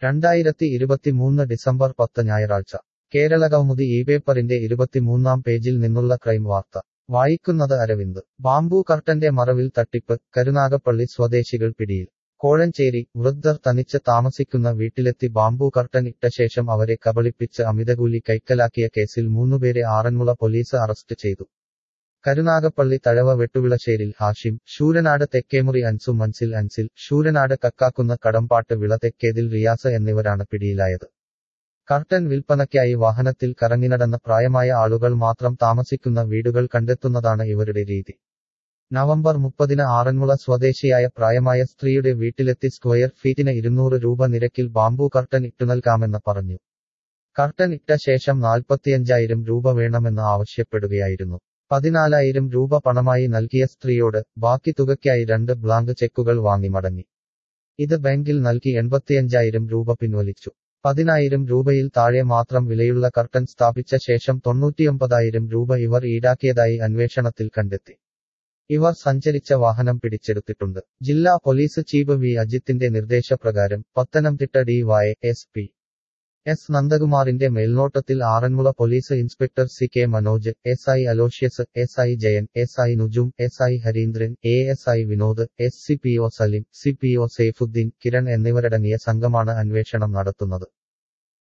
രണ്ടായിരത്തി ഇരുപത്തിമൂന്ന് ഡിസംബർ പത്ത് ഞായറാഴ്ച കേരളകൗമുദി ഈ പേപ്പറിന്റെ ഇരുപത്തിമൂന്നാം പേജിൽ നിന്നുള്ള ക്രൈം വാർത്ത വായിക്കുന്നത് അരവിന്ദ് ബാംബു കർട്ടന്റെ മറവിൽ തട്ടിപ്പ് കരുനാഗപ്പള്ളി സ്വദേശികൾ പിടിയിൽ കോഴഞ്ചേരി വൃദ്ധർ തനിച്ച് താമസിക്കുന്ന വീട്ടിലെത്തി ബാംബു കർട്ടൻ ഇട്ട ശേഷം അവരെ കബളിപ്പിച്ച് അമിതകൂലി കൈക്കലാക്കിയ കേസിൽ മൂന്നുപേരെ ആറന്മുള പോലീസ് അറസ്റ്റ് ചെയ്തു കരുനാഗപ്പള്ളി തഴവ വെട്ടുവിളശ്ശേരിൽ ഹാഷിം ശൂരനാട് തെക്കേമുറി അൻസു മൻസിൽ അൻസിൽ ശൂരനാട് കക്കാക്കുന്ന കടമ്പാട്ട് വിള തെക്കേതിൽ റിയാസ് എന്നിവരാണ് പിടിയിലായത് കർട്ടൻ വിൽപ്പനയ്ക്കായി വാഹനത്തിൽ കറങ്ങിനടന്ന പ്രായമായ ആളുകൾ മാത്രം താമസിക്കുന്ന വീടുകൾ കണ്ടെത്തുന്നതാണ് ഇവരുടെ രീതി നവംബർ മുപ്പതിന് ആറന്മുള സ്വദേശിയായ പ്രായമായ സ്ത്രീയുടെ വീട്ടിലെത്തി സ്ക്വയർ ഫീറ്റിന് ഇരുന്നൂറ് രൂപ നിരക്കിൽ ബാംബു കർട്ടൻ ഇട്ടുനൽകാമെന്ന് പറഞ്ഞു കർട്ടൻ ഇട്ട ശേഷം നാൽപ്പത്തിയഞ്ചായിരം രൂപ വേണമെന്ന് ആവശ്യപ്പെടുകയായിരുന്നു പതിനാലായിരം രൂപ പണമായി നൽകിയ സ്ത്രീയോട് ബാക്കി തുകയ്ക്കായി രണ്ട് ബ്ലാങ്ക് ചെക്കുകൾ വാങ്ങി മടങ്ങി ഇത് ബാങ്കിൽ നൽകി എൺപത്തിയഞ്ചായിരം രൂപ പിൻവലിച്ചു പതിനായിരം രൂപയിൽ താഴെ മാത്രം വിലയുള്ള കർട്ടൻ സ്ഥാപിച്ച ശേഷം തൊണ്ണൂറ്റിയൊമ്പതായിരം രൂപ ഇവർ ഈടാക്കിയതായി അന്വേഷണത്തിൽ കണ്ടെത്തി ഇവർ സഞ്ചരിച്ച വാഹനം പിടിച്ചെടുത്തിട്ടുണ്ട് ജില്ലാ പോലീസ് ചീഫ് വി അജിത്തിന്റെ നിർദ്ദേശപ്രകാരം Pathanamthitta D Y S P S നന്ദകുമാറിന്റെ മേൽനോട്ടത്തിൽ Aranmula police inspector C K Manoj S I Aloysius S I Jayan S I Nujum S I Harindran A S I Vinod S C P O Salim C P O Saifuddin Kiran എന്നിവരടങ്ങിയ സംഘമാണ് അന്വേഷണം നടത്തുന്നത്